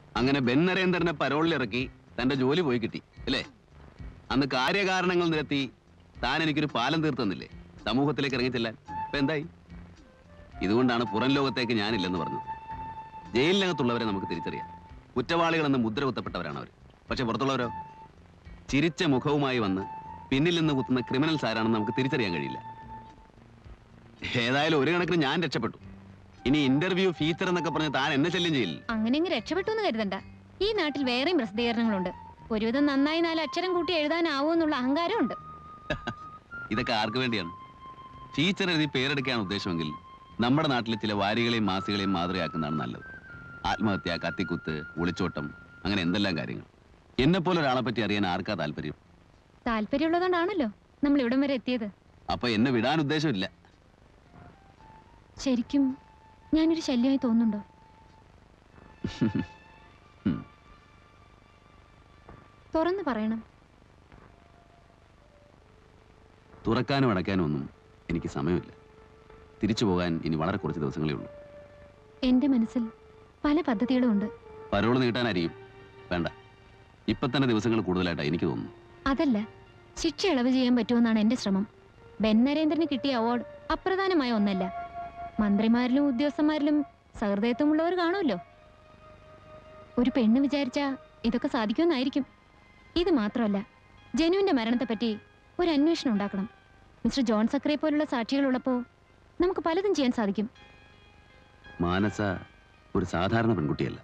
അങ്ങനെ ബെൻ നരേന്ദ്രനെ പരോളിലിറക്കി തന്റെ ജോലി പോയി കിട്ടി അല്ലേ അന്ന് കാര്യകാരണങ്ങൾ നിരത്തി താൻ എനിക്കൊരു പാലം തീർത്തന്നില്ലേ സമൂഹത്തിലേക്ക് ഇറങ്ങിച്ചെല്ലാൻ ഇപ്പൊ എന്തായി ഇതുകൊണ്ടാണ് പുറം ലോകത്തേക്ക് ഞാനില്ലെന്ന് പറഞ്ഞത് ജയിലിനകത്തുള്ളവരെ നമുക്ക് തിരിച്ചറിയാം കുറ്റവാളികളെന്ന് മുദ്ര കുത്തപ്പെട്ടവരാണ് അവർ പക്ഷെ പുറത്തുള്ളവരോ ചിരിച്ച മുഖവുമായി വന്ന് പിന്നിൽ നിന്ന് കുത്തുന്ന ക്രിമിനൽസ് ആരാണെന്ന് നമുക്ക് തിരിച്ചറിയാൻ കഴിയില്ല ഏതായാലും ഒരു കണക്കിന് ഞാൻ രക്ഷപ്പെട്ടു ഇനി ഇന്റർവ്യൂ ഫീച്ചർ എന്നൊക്കെ പറഞ്ഞ് താൻ എന്നെ ശല്യം ചെയ്യില്ല അങ്ങനെ അങ്ങ് രക്ഷപ്പെട്ടു എന്ന് കരുതണ്ട ഈ നാട്ടിൽ വേറെയും പ്രസിദ്ധീകരണങ്ങളുണ്ട് ഒരുവിധം നന്നായി നാല് അക്ഷരം കൂട്ടി എഴുതാനാവോ എന്നുള്ള അഹങ്കാരമുണ്ട് ഇതൊക്കെ ആർക്ക് വേണ്ടിയാണ് ഫീച്ചർ എഴുതി പേരെടുക്കുകയാണ് ഉദ്ദേശമെങ്കിൽ നമ്മുടെ നാട്ടിലെ ചില വാരികളെയും മാസികളെയും മാതൃകയാക്കുന്നതാണ് നല്ലത് ആത്മഹത്യ കത്തിക്കുത്ത് ഒളിച്ചോട്ടം അങ്ങനെ എന്തെല്ലാം കാര്യങ്ങൾ എന്നെ പോലെ ഒരാളെ പറ്റി അറിയാൻ ആർക്കാ താല്പര്യം താല്പര്യമുള്ളതുകൊണ്ടാണല്ലോ നമ്മൾ ഇവിടം വരെ എത്തിയത് അപ്പൊ എന്നെ വിടാൻ ഉദ്ദേശമില്ല ശരിക്കും ഞാനൊരു ശല്യമായി തോന്നുന്നുണ്ടോ ഉം. തുറന്നു പറയണം തുറക്കാനും അടയ്ക്കാനും ഒന്നും എനിക്ക് സമയമില്ല തിരിച്ചു പോകാൻ ഇനി വളരെ കുറച്ച് ദിവസങ്ങളേ ഉള്ളൂ എന്റെ മനസ്സിൽ പല പദ്ധതികളും ഉണ്ട് പരോള് നീട്ടാനായിരിക്കും വേണ്ട ഇപ്പൊ തന്നെ ദിവസങ്ങൾ കൂടുതലായിട്ടാണ് എനിക്ക് തോന്നുന്നു അതല്ല ശിക്ഷ ഇളവ് ചെയ്യാൻ പറ്റുമെന്നാണ് എന്റെ ശ്രമം ബെൻ നരേന്ദ്രന് കിട്ടിയ അവാർഡ് അപ്രധാനമായ ഒന്നല്ല മന്ത്രിമാരിലും ഉദ്യോഗസ്ഥന്മാരിലും സഹൃദയത്വമുള്ളവർ കാണുമല്ലോ ഒരു പെണ്ണ് വിചാരിച്ച ഇതൊക്കെ സാധിക്കുമെന്നായിരിക്കും ഇത് മാത്രമല്ല ജനുവിന്റെ മരണത്തെപ്പറ്റി ഒരു അന്വേഷണം ഉണ്ടാക്കണം മിസ്റ്റർ ജോൺ സക്രെ പോലുള്ള സാക്ഷികളുള്ളപ്പോ നമുക്ക് പലതും ചെയ്യാൻ സാധിക്കും മാനസ ഒരു സാധാരണ പെൺകുട്ടിയല്ല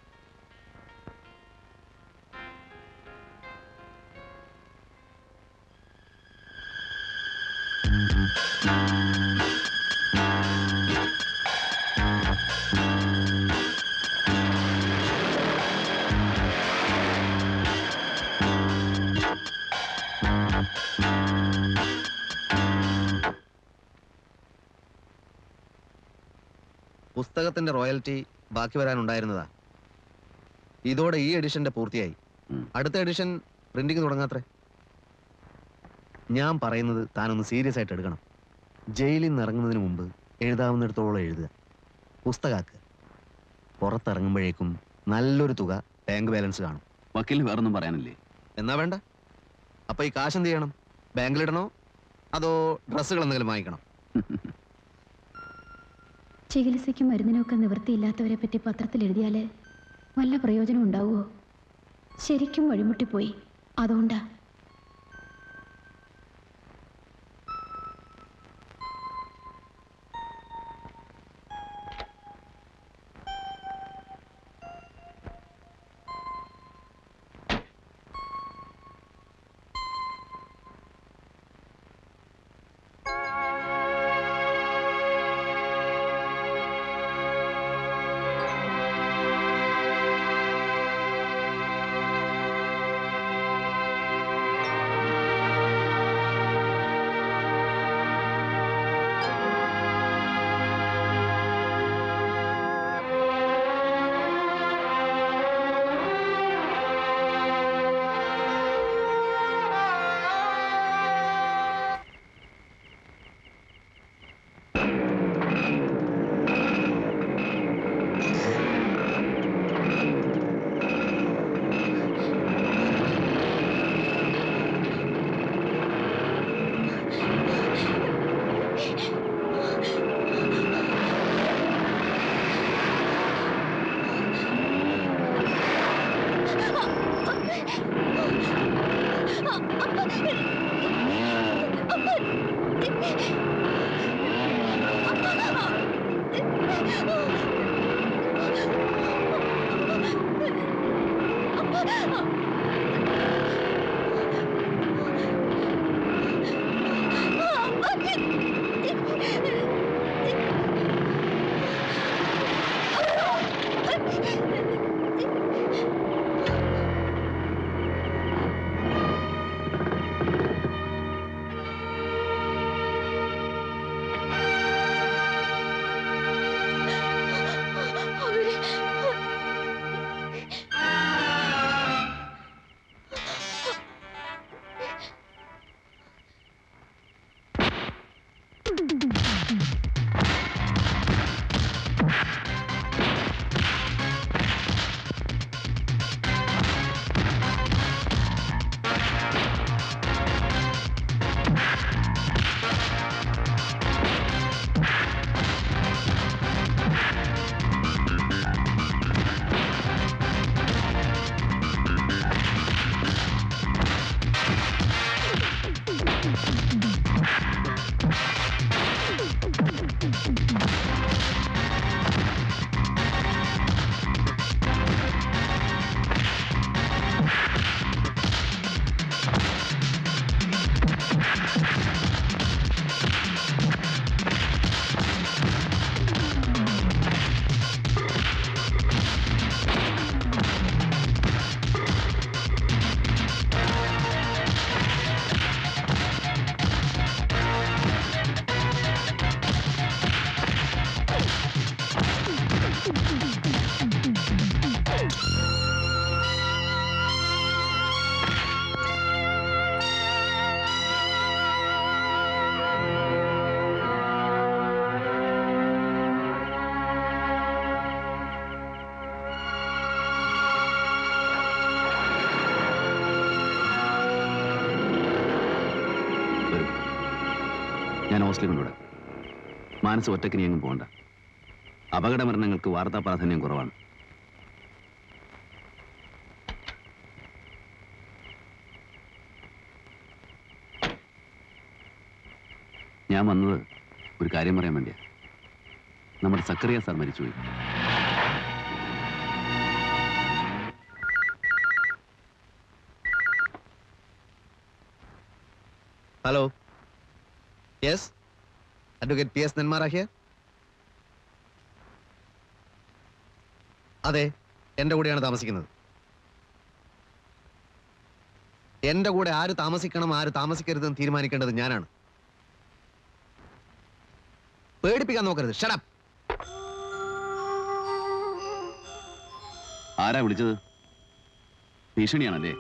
പുസ്തകത്തിന്റെ റോയൽറ്റി ബാക്കി വരാനുണ്ടായിരുന്നതാ ഇതോടെ ഈ എഡിഷന്റെ പൂർത്തിയായി ഉം. അടുത്ത എഡിഷൻ പ്രിന്റിംഗ് തുടങ്ങാത്രേ ഞാൻ പറയുന്നത് താനൊന്ന് സീരിയസ് ആയിട്ട് എടുക്കണം ജയിലിൽ നിന്ന് ഇറങ്ങുന്നതിന് മുമ്പ് എഴുതാവുന്നിടത്തോളം എഴുതുക പുസ്തകാക്ക് പുറത്തിറങ്ങുമ്പോഴേക്കും നല്ലൊരു തുക ബാങ്ക് ബാലൻസ് കാണും വക്കീലിന് വേറൊന്നും പറയാനില്ലേ എന്നാ വേണ്ട അപ്പൊ ഈ കാശ് എന്ത് ചെയ്യണം ബാങ്കിലിടണോ അതോ ഡ്രസ്സുകൾ എന്തെങ്കിലും വാങ്ങിക്കണം ചികിത്സയ്ക്കും മരുന്നിനൊക്കെ നിവൃത്തിയില്ലാത്തവരെ പറ്റി പത്രത്തിൽ എഴുതിയാല് വല്ല പ്രയോജനം ഉണ്ടാവുമോ ശരിക്കും വഴിമുട്ടിപ്പോയി അതുകൊണ്ടാ ഹോസ്റ്റലിൽ കൊണ്ടുവിടാം മാനസ് ഒറ്റക്കിനി എങ്ങും പോകണ്ട അപകട മരണങ്ങൾക്ക് വാർത്താ പ്രാധാന്യം കുറവാണ് ഞാൻ വന്നത് ഒരു കാര്യം പറയാൻ വേണ്ടിയാ നമ്മുടെ സക്കറിയ സാർ മരിച്ചുപോയി hello yes advocate P S Nenmara here അതെ എൻ്റെ കൂടെയാണ് താമസിക്കുന്നത് എൻ്റെ കൂടെ ആര് താമസിക്കണം ആര് താമസിക്കരുതെന്ന് തീരുമാനിക്കേണ്ടത് ഞാനാണ് പേടിപ്പിക്കാൻ നോക്കരുത് ഷടപ്പ് ആരാ വിളിച്ചത് ഭീഷണിയാണല്ലേ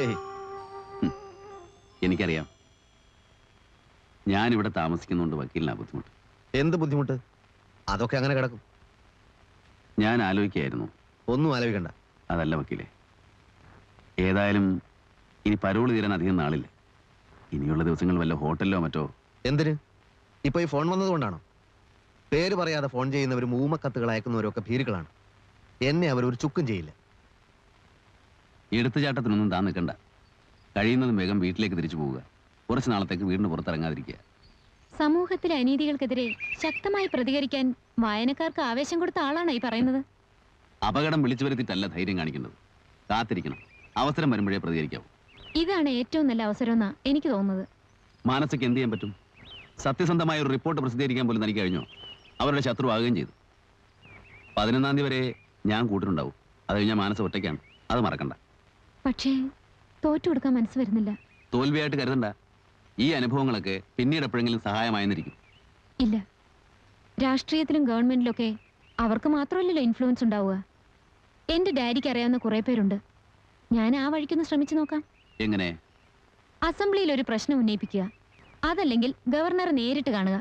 എനിക്കറിയാം ഞാനിവിടെ താമസിക്കുന്നതുകൊണ്ട് വക്കീലിനാ ബുദ്ധിമുട്ട് എന്ത് ബുദ്ധിമുട്ട് അതൊക്കെ അങ്ങനെ കിടക്കും ഞാൻ ആലോചിക്കായിരുന്നു ഒന്നും ആലോചിക്കണ്ട അതല്ല വക്കീലെ ഏതായാലും ഇനി പരോള് തീരാൻ അധികം നാളില്ല ഇനിയുള്ള ദിവസങ്ങൾ വല്ല ഹോട്ടലിലോ മറ്റോ എന്തിന് ഇപ്പൊ ഈ ഫോൺ വന്നതുകൊണ്ടാണോ പേര് പറയാതെ ഫോൺ ചെയ്യുന്നവരും ഊമക്കത്തുകൾ അയക്കുന്നവരും ഒക്കെ ഭീരുക്കളാണ് എന്നെ അവർ ഒരു ചുക്കും ചെയ്യില്ല എടുത്തുചാട്ടത്തിനൊന്നും താൻ നിൽക്കണ്ട കഴിയുന്നതും വേഗം വീട്ടിലേക്ക് തിരിച്ചു പോവുക കുറച്ച് നാളത്തേക്ക് വീടിന് പുറത്തിറങ്ങാതിരിക്കുക സമൂഹത്തിലെ അനീതികൾക്കെതിരെ ശക്തമായി പ്രതികരിക്കാൻ വായനക്കാർക്ക് ആവേശം കൊടുത്ത ആളാണ് ഈ പറയുന്നത് അപകടം വിളിച്ചു വരുത്തിയിട്ടല്ല ധൈര്യം കാണിക്കേണ്ടത് കാത്തിരിക്കണം അവസരം വരുമ്പോഴേ പ്രതികരിക്കാവൂ ഇതാണ് ഏറ്റവും നല്ല അവസരമെന്നാ എനിക്ക് തോന്നുന്നത് മാനസയ്ക്ക് എന്ത് ചെയ്യാൻ പറ്റും സത്യസന്ധമായ ഒരു റിപ്പോർട്ട് പ്രസിദ്ധീകരിക്കാൻ പോലും തനിക്ക് കഴിഞ്ഞോ അവരുടെ ശത്രു ആകുകയും ചെയ്തു പതിനൊന്നാം തീയതി വരെ ഞാൻ കൂട്ടിനുണ്ടാവും അത് കഴിഞ്ഞാൽ മാനസ ഒറ്റയ്ക്കാണ് അത് മറക്കണ്ട പക്ഷേ തോറ്റു കൊടുക്കാൻ മനസ്സ് വരുന്നില്ല തോൽവിയായിട്ട് കരുതണ്ട ഈ അനുഭവങ്ങളൊക്കെ പിന്നീട് എപ്പോഴെങ്കിലും സഹായമായെന്നിരിക്കും ഇല്ല രാഷ്ട്രീയത്തിലും ഗവൺമെന്റിലൊക്കെ അവർക്ക് മാത്രമല്ലല്ലോ ഇൻഫ്ലുവൻസ് ഉണ്ടാവുക എന്റെ ഡാഡിക്ക് അറിയാവുന്ന കുറെ പേരുണ്ട് ഞാൻ ആ വഴിക്കൊന്ന് ശ്രമിച്ചു നോക്കാം എങ്ങനെ അസംബ്ലിയിൽ ഒരു പ്രശ്നം ഉന്നയിപ്പിക്കുക അതല്ലെങ്കിൽ ഗവർണറെ നേരിട്ട് കാണുക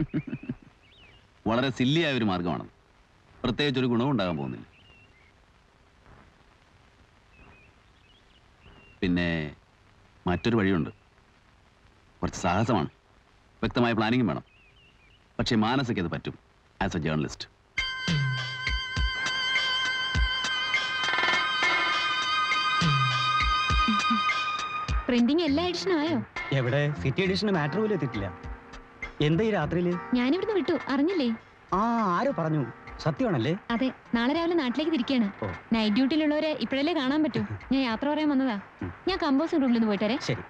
വളരെ സില്ലിയായ ഒരു മാർഗമാണ് പ്രത്യേകിച്ച് ഒരു ഗുണവും ഉണ്ടാകാൻ പോകുന്നില്ല പിന്നെ മറ്റൊരു വഴിയുണ്ട് കുറച്ച് സാഹസമാണ് വ്യക്തമായ പ്ലാനിങ്ങും വേണം പക്ഷേ മാനസയ്ക്ക് അത് പറ്റും ആസ് എ ജേർണലിസ്റ്റ് പ്രിന്റിംഗ് എല്ലാ എഡിഷനും ആയോ എവിടെ സിറ്റി എഡിഷന് മാറ്റർ പോലും എത്തിയിട്ടില്ല എന്താ ഈ രാത്രിയില് ഞാനിവിടുന്ന് വിട്ടു അറിഞ്ഞില്ലേ ആ ആരോ പറഞ്ഞു സത്യമാണല്ലേ അതെ നാളെ രാവിലെ നാട്ടിലേക്ക് തിരിക്കുകയാണ് ഓ. നൈറ്റ് ഡ്യൂട്ടിയിലുള്ളവരെ ഇപ്പോഴല്ലേ കാണാൻ പറ്റൂ ഞാൻ യാത്ര പറയാൻ വന്നതാ ഉം. ഞാൻ കമ്പോസിംഗ് റൂമിൽ നിന്ന് പോയിട്ടരെ ശരി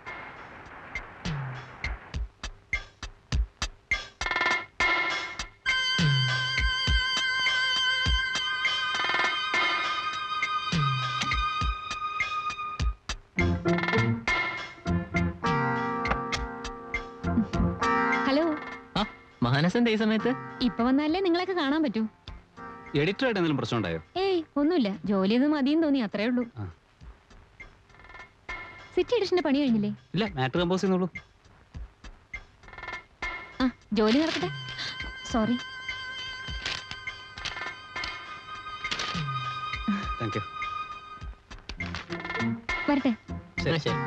ഹലോ മാനസന്റെ ഈ സമയത്ത് ഇപ്പൊ വന്നാലേ നിങ്ങളൊക്കെ കാണാൻ പറ്റൂ എഡിറ്ററായിട്ട് എന്തെങ്കിലും പ്രശ്നം ഉണ്ടായോ ഏയ് ഒന്നുമില്ല ജോലി ഒന്നും മതിയെന്ന് തോന്നി അത്രേ ഉള്ളൂ ആ. സിറ്റി എഡിഷന്റെ പണി കഴിഞ്ഞില്ലേ ഇല്ല മാറ്റർ കമ്പോസ് ചെയ്യുന്നുള്ളൂ ആ ജോലി നടക്കട്ടെ സോറി താങ്ക് യു വരട്ടെ ശരി ശരി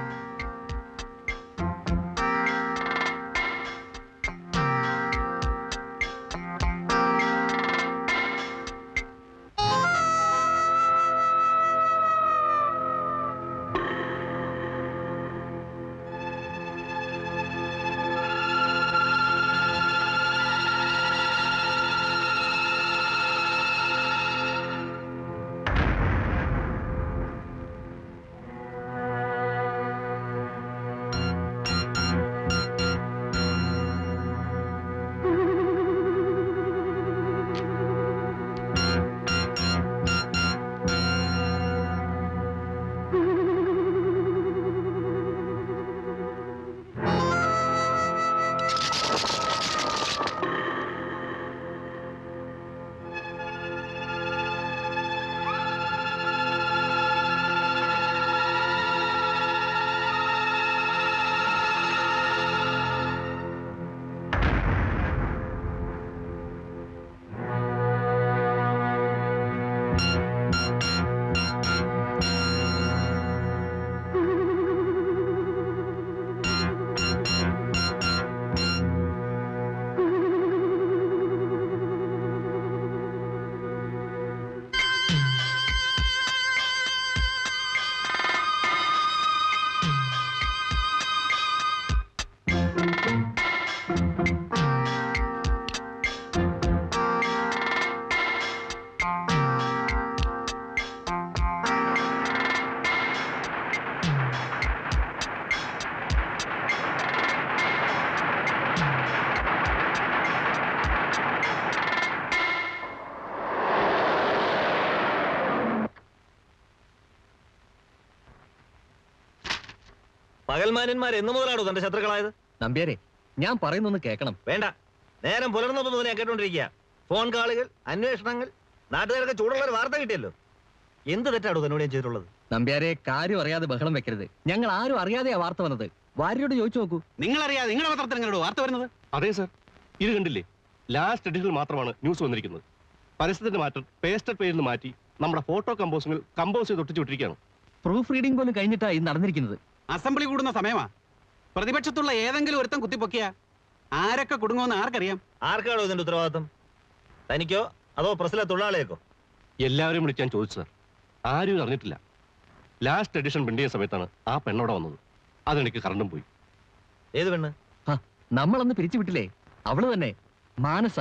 പകൽമാന്യന്മാർ എന്ന് മുതലാണോ തന്റെ ശത്രുക്കളായത് നമ്പ്യാരെ ഞാൻ പറയുന്നൊന്ന് കേൾക്കണം വേണ്ട നേരം പുലർന്നപ്പോ മുതൽ ഞാൻ കേട്ടോണ്ടിരിക്കുക ഫോൺ കാളുകൾ അന്വേഷണങ്ങൾ നാട്ടുകാർക്ക് ചൂടുള്ള ഒരു വാർത്ത കിട്ടിയല്ലോ എന്ത് തെറ്റാണോ തന്നോട് ഞാൻ ചെയ്തിട്ടുള്ളത് നമ്പ്യാരെ കാര്യം അറിയാതെ ബഹളം വെക്കരുത് ഞങ്ങൾ ആരും അറിയാതെയാ വാർത്ത വന്നത് ഭാര്യയോട് ചോദിച്ചു നോക്കൂ നിങ്ങളറിയാതെ നിങ്ങളുടെ പത്രത്തിൽ എങ്ങനെയോ വാർത്ത വരുന്നത് അതെ സർ ഇത് കണ്ടില്ലേ ലാസ്റ്റ് എഡിഷനിൽ മാത്രമാണ് ന്യൂസ് വന്നിരിക്കുന്നത് പരസ്യത്തിന്റെ മാറ്റം പേസ്റ്റഡ് പേരിൽ നിന്ന് മാറ്റി നമ്മുടെ ഫോട്ടോ കമ്പോസിംഗിൽ കമ്പോസ് ചെയ്ത് ഒട്ടിച്ചു വിട്ടിരിക്കുകയാണ് പ്രൂഫ് റീഡിംഗ് പോലും കഴിഞ്ഞിട്ടാ ഇത് നടന്നിരിക്കുന്നത് അസംബ്ലി കൂടുന്ന സമയമാ പ്രതിപക്ഷത്തുള്ള ഏതെങ്കിലും ഒരുത്തം കുത്തിപ്പൊക്കിയ ആരൊക്കെ കുടുങ്ങുമെന്ന് ആർക്കറിയാം ആർക്കാണോ ഇതിന്റെ ഉത്തരവാദിത്വം തനിക്കോ അതോ പ്രസിലെ തൊഴിലാളിയേക്കോ എല്ലാവരും വിളിച്ച് ഞാൻ ചോദിച്ചു സർ ആരും ഇത് അറിഞ്ഞിട്ടില്ല ലാസ്റ്റ് എഡിഷൻ പ്രിന്റ് ചെയ്യുന്ന സമയത്താണ് ആ പെണ്ണോടെ വന്നത് അതെനിക്ക് കറണ്ടും പോയി ഏത് പെണ്ണ് ഹ, നമ്മളന്ന് പിരിച്ചു വിട്ടില്ലേ അവള് തന്നെ മാനസ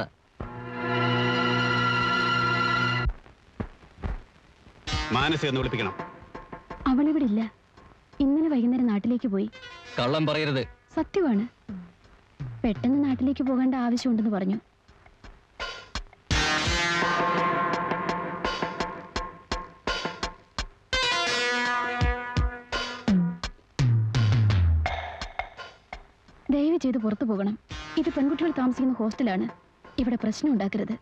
മാനസ എന്ന് വിളിപ്പിക്കണം അവളിവിടെ ഇല്ല ഇന്നലെ വൈകുന്നേരം നാട്ടിലേക്ക് പോയി കള്ളം പറയരുത് സത്യമാണ് പെട്ടെന്ന് നാട്ടിലേക്ക് പോകേണ്ട ആവശ്യമുണ്ടെന്ന് പറഞ്ഞു ദയവ് ചെയ്ത് പുറത്തു പോകണം ഇത് പെൺകുട്ടികൾ താമസിക്കുന്ന ഹോസ്റ്റലാണ് ഇവിടെ പ്രശ്നം ഉണ്ടാക്കരുത്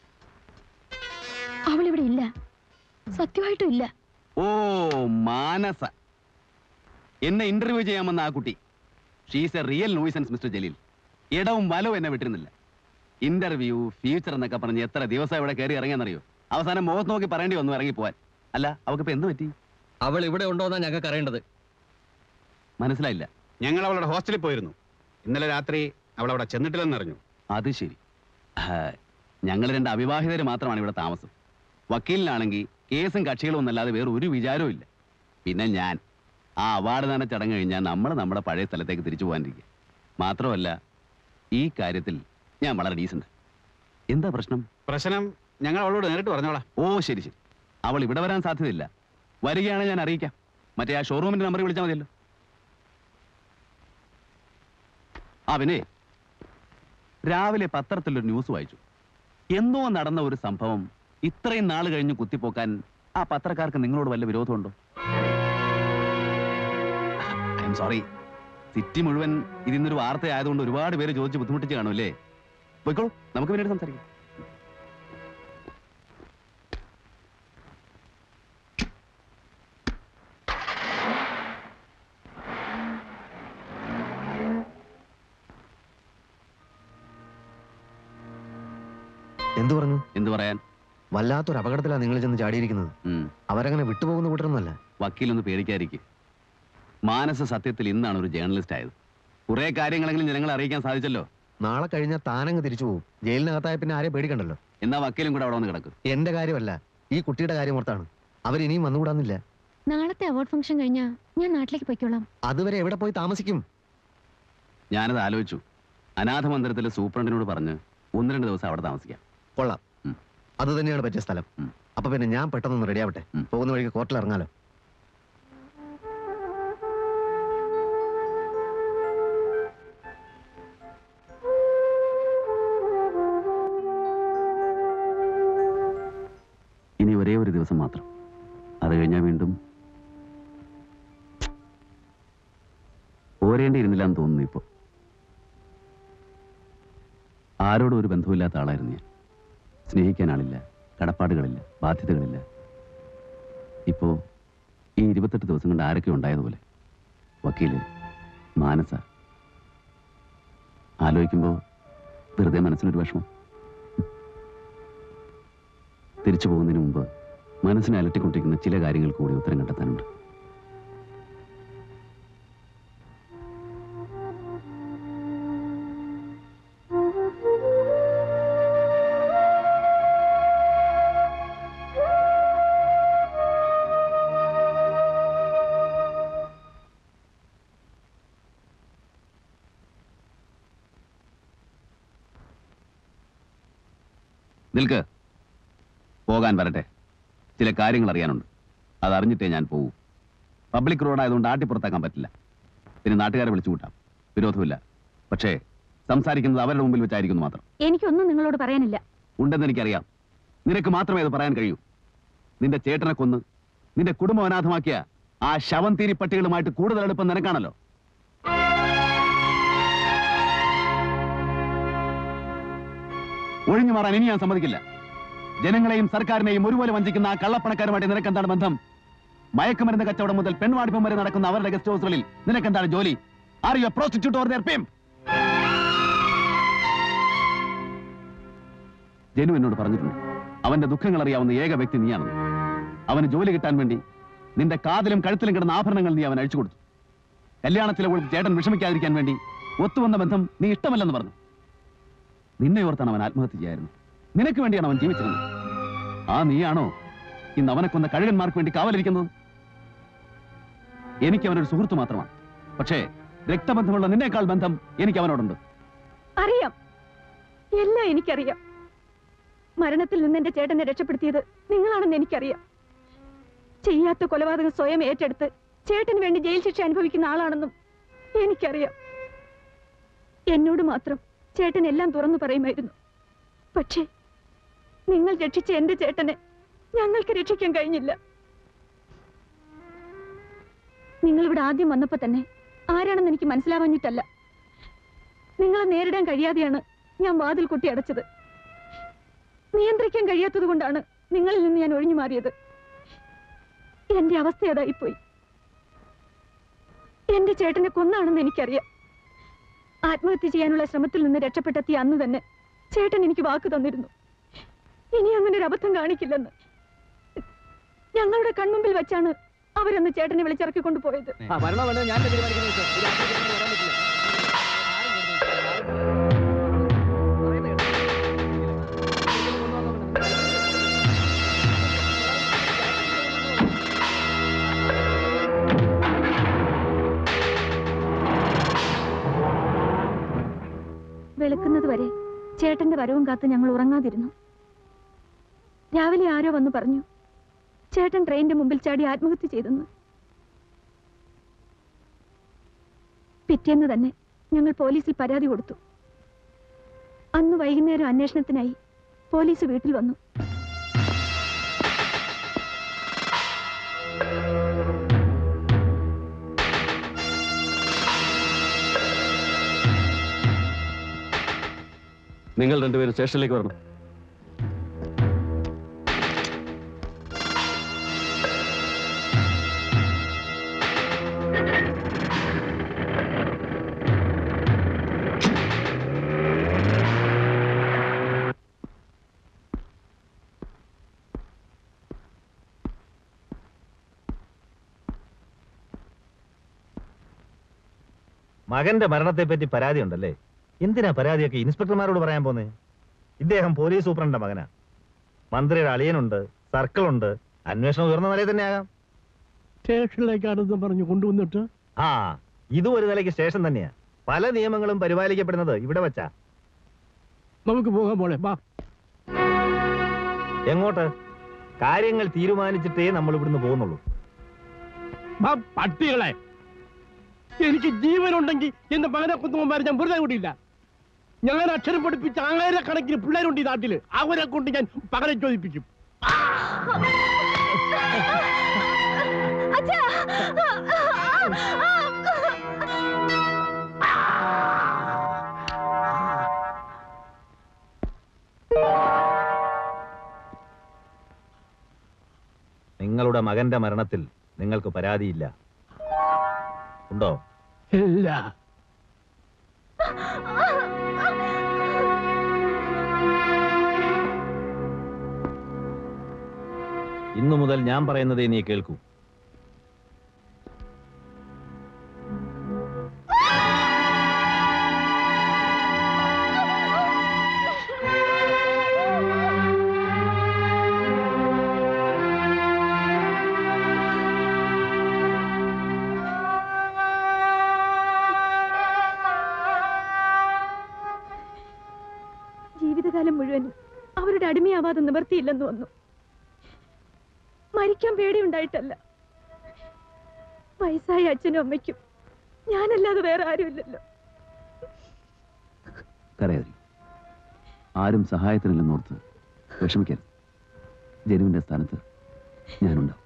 അവളിവിടെ ഇല്ല സത്യമായിട്ടും ഇല്ല ഓ മാനസ എന്നെ ഇന്റർവ്യൂ ചെയ്യാമെന്ന ആ കുട്ടി she's a real nuisance mister Jaleel ഇടവും വലവും എന്നെ വിട്ടിരുന്നില്ല ഇന്റർവ്യൂ ഫ്യൂച്ചർ എന്നൊക്കെ പറഞ്ഞ് എത്ര ദിവസം ഇവിടെ കയറി ഇറങ്ങിയെന്നറിയോ അവസാനം മുഖത്ത് നോക്കി പറയേണ്ടി വന്നു ഇറങ്ങി പോവാൻ അല്ല അവക്കിപ്പോ എന്ത് പറ്റി അവൾ ഇവിടെ ഉണ്ടോന്നാ ഞങ്ങൾക്ക് അറിയേണ്ടത് മനസ്സിലായില്ല ഞങ്ങൾ അവളുടെ ഹോസ്റ്റലിൽ പോയിരുന്നു ഇന്നലെ രാത്രി അവൾ അവിടെ ചെന്നിട്ടില്ലെന്നറിഞ്ഞു അത് ശരി ഞങ്ങൾ രണ്ട് അവിവാഹിതര് മാത്രമാണ് ഇവിടെ താമസം വക്കീലിനാണെങ്കിൽ കേസും കക്ഷികളും ഒന്നല്ലാതെ വേറെ ഒരു വിചാരവും ഇല്ല പിന്നെ ഞാൻ ആ അവാർഡ് ദാന ചടങ്ങ് കഴിഞ്ഞാൽ നമ്മൾ നമ്മുടെ പഴയ സ്ഥലത്തേക്ക് തിരിച്ചു പോകാനിരിക്കുക മാത്രമല്ല ഈ കാര്യത്തിൽ ഞാൻ വളരെ ഡീസന്റ് എന്താ പ്രശ്നം പ്രശ്നം ഞങ്ങൾ അവളോട് നേരിട്ട് പറഞ്ഞോളാം ഓ ശരി ശരി അവൾ ഇവിടെ വരാൻ സാധ്യതയില്ല വരികയാണെങ്കിൽ ഞാൻ അറിയിക്കാം മറ്റേ ആ ഷോറൂമിന്റെ നമ്പർ വിളിച്ചാൽ മതിയല്ലോ ആ പിന്നെ രാവിലെ പത്രത്തിലൊരു ന്യൂസ് വായിച്ചു എന്നോ നടന്ന ഒരു സംഭവം ഇത്രയും നാൾ കഴിഞ്ഞ് കുത്തിപ്പോക്കാൻ ആ പത്രക്കാർക്ക് നിങ്ങളോട് വല്ല വിരോധമുണ്ടോ ഐ എം സോറി സിറ്റി മുഴുവൻ ഇതിന്നൊരു വാർത്ത ആയതുകൊണ്ട് ഒരുപാട് പേര് ചോദിച്ച് ബുദ്ധിമുട്ടിച്ച് കാണും അല്ലേ പോയിക്കോളൂ നമുക്ക് പിന്നീട് സംസാരിക്കാം എന്തു പറഞ്ഞു എന്തു പറയാൻ വല്ലാത്തൊരു അപകടത്തിലാണ് നിങ്ങൾ ചെന്ന് ചാടിയിരിക്കുന്നത് ഉം. അവരങ്ങനെ വിട്ടുപോകുന്ന കൂട്ടരൊന്നുമല്ല വക്കീലൊന്ന് പേടിക്കാതിരിക്കും മാനസ സത്യത്തിൽ ഇന്നാണ് ഒരു ജേർണലിസ്റ്റ് ആയത് കുറെ കാര്യങ്ങളെങ്കിലും ജനങ്ങളെ അറിയിക്കാൻ സാധിച്ചല്ലോ നാളെ കഴിഞ്ഞാൽ താനങ്ങ് തിരിച്ചു പോകും ജയിലിനകത്തായ പിന്നെ ആരെ പേടിക്കണ്ടല്ലോ എന്നാ വക്കീലും കൂടെ അവിടെ വന്ന് കിടക്കും എന്റെ കാര്യമല്ല ഈ കുട്ടിയുടെ കാര്യം ഓർത്താണ് അവരിനിയും വന്നുകൂടാന്നില്ല നാളത്തെ അവാർഡ് ഫംഗ്ഷൻ കഴിഞ്ഞാ ഞാൻ നാട്ടിലേക്ക് പൊയ്ക്കോളാം അതുവരെ എവിടെ പോയി താമസിക്കും ഞാനത് ആലോചിച്ചു അനാഥ മന്ദിരത്തിലെ സൂപ്രണ്ടിനോട് പറഞ്ഞ് ഒന്ന് രണ്ട് ദിവസം അവിടെ താമസിക്കാം കൊള്ളാം ഉം. അത് തന്നെയാണ് പറ്റിയ സ്ഥലം ഉം. അപ്പൊ പിന്നെ ഞാൻ പെട്ടെന്ന് റെഡി ആവട്ടെ ഉം. പോകുന്ന വഴിക്ക് കോർട്ടിൽ ഇറങ്ങാലോ ഇനി ഒരേ ഒരു ദിവസം മാത്രം അത് കഴിഞ്ഞാൽ വീണ്ടും പോരേണ്ടിയിരുന്നില്ല എന്ന് തോന്നുന്നു ഇപ്പോൾ ആരോടും ഒരു ബന്ധവുമില്ലാത്ത ആളായിരുന്നു ഞാൻ സ്നേഹിക്കാൻ ആളില്ല കടപ്പാടുകളില്ല ബാധ്യതകളില്ല ഇപ്പോ ഈ ഇരുപത്തെട്ട് ദിവസം കൊണ്ട് ആരൊക്കെ ഉണ്ടായതുപോലെ വക്കീല് മാനസ ആലോചിക്കുമ്പോൾ വെറുതെ മനസ്സിനൊരു വിഷമം തിരിച്ചു പോകുന്നതിന് മുമ്പ് മനസ്സിനെ അലട്ടിക്കൊണ്ടിരിക്കുന്ന ചില കാര്യങ്ങൾ കൂടി ഉത്തരം കണ്ടെത്താനുണ്ട് നിൽക്ക് പോകാൻ വരട്ടെ ചില കാര്യങ്ങൾ അറിയാനുണ്ട് അതറിഞ്ഞിട്ടേ ഞാൻ പോകൂ പബ്ലിക് റോഡായതുകൊണ്ട് ആട്ടിപ്പുറത്താക്കാൻ പറ്റില്ല പിന്നെ നാട്ടുകാരെ വിളിച്ചു കൂട്ടാം വിരോധമില്ല പക്ഷേ സംസാരിക്കുന്നത് അവരുടെ മുമ്പിൽ വെച്ചായിരിക്കുന്നു മാത്രം എനിക്കൊന്നും നിങ്ങളോട് പറയാനില്ല ഉണ്ടെന്ന് എനിക്കറിയാം നിനക്ക് മാത്രമേ അത് പറയാൻ കഴിയൂ നിന്റെ ചേട്ടനെ കൊന്ന് നിന്റെ കുടുംബം അനാഥമാക്കിയ ആ ശവം തീരി പട്ടികളുമായിട്ട് കൂടുതൽ അടുപ്പം നിനക്കാണല്ലോ ഒഴിഞ്ഞു മാറാൻ ഇനി ഞാൻ സമ്മതിക്കില്ല ജനങ്ങളെയും സർക്കാരിനെയും ഒരുപോലെ വഞ്ചിക്കുന്ന ആ കള്ളപ്പണക്കാരുമായിട്ട് നിനക്കെന്താണ് ബന്ധം മയക്കുമരുന്ന് കച്ചവടം മുതൽ പെൺവാടിപ്പം വരെ നടക്കുന്ന അവരുടെ ഗസ്റ്റ് ഹൗസുകളിൽ നിനക്കെന്താണ് ജോലി ആർ യു പ്രോസ്റ്റിറ്റ്യൂട്ട് ഓർ ദർ പേം ജനു എന്നോട് പറഞ്ഞിട്ടുണ്ട് അവന്റെ ദുഃഖങ്ങൾ അറിയാവുന്ന ഏക വ്യക്തി നീയാണെന്ന് അവന് ജോലി കിട്ടാൻ വേണ്ടി നിന്റെ കാതിലും കഴുത്തിലും കിടന്ന ആഭരണങ്ങൾ നീ അവൻ അഴിച്ചു കൊടുത്തു കല്യാണത്തിലെ ഒരു ചേട്ടൻ വിഷമിക്കാതിരിക്കാൻ വേണ്ടി ഒത്തുവന്ന ബന്ധം നീ ഇഷ്ടമല്ലെന്ന് പറഞ്ഞു നിന്നെ ഓർത്താണ് അവൻ ആത്മഹത്യ ചെയ്യായിരുന്നു നിനക്ക് വേണ്ടിയാണ് അവൻ ജീവിച്ചിരുന്നത് ആ നീയാണോ ഇന്ന് അവനെ കൊന്ന കഴുകന്മാർക്ക് വേണ്ടി കാവലിരിക്കുന്നത് എനിക്ക് അവനൊരു സുഹൃത്ത് മാത്രമാണ് പക്ഷേ രക്തബന്ധമുള്ള നിന്നേക്കാൾ ബന്ധം എനിക്ക് അവനോടുണ്ട് അറിയാം എല്ലാം എനിക്കറിയാം മരണത്തിൽ നിന്ന് എന്റെ ചേട്ടനെ രക്ഷപ്പെടുത്തിയത് നിങ്ങളാണെന്ന് എനിക്കറിയാം ചെയ്യാത്ത കൊലപാതകം സ്വയം ഏറ്റെടുത്ത് ചേട്ടന് വേണ്ടി ജയിൽ ശിക്ഷ അനുഭവിക്കുന്ന ആളാണെന്നും എനിക്കറിയാം എന്നോട് മാത്രം ചേട്ടൻ എല്ലാം തുറന്നു പറയുമായിരുന്നു പക്ഷേ നിങ്ങൾ രക്ഷിച്ച എന്റെ ചേട്ടനെ ഞങ്ങൾക്ക് രക്ഷിക്കാൻ കഴിഞ്ഞില്ല നിങ്ങൾ ഇവിടെ ആദ്യം വന്നപ്പോ തന്നെ ആരാണെന്ന് എനിക്ക് മനസ്സിലാവാഞ്ഞിട്ടല്ല നിങ്ങളെ നേരിടാൻ കഴിയാതെയാണ് ഞാൻ വാതിൽ കൊട്ടി അടച്ചത് നിയന്ത്രിക്കാൻ കഴിയാത്തത് കൊണ്ടാണ് നിങ്ങളിൽ നിന്ന് ഞാൻ ഒഴിഞ്ഞു മാറിയത് എന്റെ അവസ്ഥ അതായിപ്പോയി എന്റെ ചേട്ടനെ കൊന്നാണെന്ന് എനിക്കറിയാം ആത്മഹത്യ ചെയ്യാനുള്ള ശ്രമത്തിൽ നിന്ന് രക്ഷപ്പെട്ടെത്തിയ അന്ന് തന്നെ ചേട്ടൻ എനിക്ക് വാക്ക് തന്നിരുന്നു ഇനി അങ്ങനെ ഒരു അബദ്ധം കാണിക്കില്ലെന്ന് ഞങ്ങളുടെ കൺമുമ്പിൽ വെച്ചാണ് അവരന്ന് ചേട്ടനെ വിളിച്ചിറക്കിക്കൊണ്ട് പോയത് വരണോ വേണ്ടോ ഞാൻ തീരുമാനിക്കുന്നത് സർ. ഒരു ആശുപത്രിയിൽ വരാൻ പറ്റില്ല. വെളുക്കുന്നത് വരെ ചേട്ടന്റെ വരവും കാത്ത് ഞങ്ങൾ ഉറങ്ങാതിരുന്നു രാവിലെ ആരോ വന്നു പറഞ്ഞു ചേട്ടൻ ട്രെയിനിന്റെ മുമ്പിൽ ചാടി ആത്മഹത്യ ചെയ്തെന്ന് പിറ്റേന്ന് തന്നെ ഞങ്ങൾ പോലീസിൽ പരാതി കൊടുത്തു അന്ന് വൈകുന്നേരം അന്വേഷണത്തിനായി പോലീസ് വീട്ടിൽ വന്നു നിങ്ങൾ രണ്ടുപേരും സ്റ്റേഷനിലേക്ക് വരണം മകന്റെ മരണത്തെ പറ്റി പരാതി ഉണ്ടല്ലേ എന്തിനാ പരാതിയൊക്കെ ഇൻസ്പെക്ടർമാരോട് പറയാൻ പോന്നേ ഇദ്ദേഹം പോലീസ് സൂപ്രണ്ടിന്റെ മകനാ മന്ത്രിയുടെ അളിയനുണ്ട് സർക്കിളുണ്ട് അന്വേഷണം ഉയർന്ന നിലയിൽ തന്നെ ആകാം സ്റ്റേഷനിലേക്കാണെന്ന് പറഞ്ഞു കൊണ്ടുവന്നിട്ട് ആ ഇതും ഒരു നിലയ്ക്ക് സ്റ്റേഷൻ തന്നെയാ പല നിയമങ്ങളും പരിപാലിക്കപ്പെടുന്നത് ഇവിടെ വെച്ചാ നമുക്ക് പോകാൻ പോളെ വാ എങ്ങോട്ട് കാര്യങ്ങൾ തീരുമാനിച്ചിട്ടേ നമ്മൾ ഇവിടുന്ന് പോകുന്നുള്ളൂ വാ പട്ടികളെ എനിക്ക് ജീവനുണ്ടെങ്കിൽ എന്റെ മകനെ കുത്തുമ്പോമാരെ ഞാൻ വെറുതെ വിടില്ല ഞാൻ അക്ഷരം പഠിപ്പിച്ച ആയിരക്കണക്കിന് പിള്ളേരുണ്ട് ഈ നാട്ടില് അവരെ കൊണ്ട് ഞാൻ പകരം ചോദിപ്പിക്കും നിങ്ങളുടെ മകന്റെ മരണത്തിൽ നിങ്ങൾക്ക് പരാതിയില്ല ഉണ്ടോ ഇല്ല ഇന്നു മുതൽ ഞാൻ പറയുന്നതേ നീ കേൾക്കൂ ജീവിതകാലം മുഴുവനും അവരുടെ അടിമയാവാതെ നിവർത്തിയില്ലെന്ന് വന്നു മരിക്കാൻ പേടിയുണ്ടായിട്ടല്ല വയസ്സായ അച്ഛനും അമ്മയ്ക്കും ഞാനല്ലാതെ വേറെ ആരുമില്ലല്ലോ കരയാതിരി ആരും സഹായത്തിനില്ലെന്നോർത്ത് വിഷമിക്കരുത് ജനുവിന്റെ സ്ഥാനത്ത് ഞാനുണ്ടാവും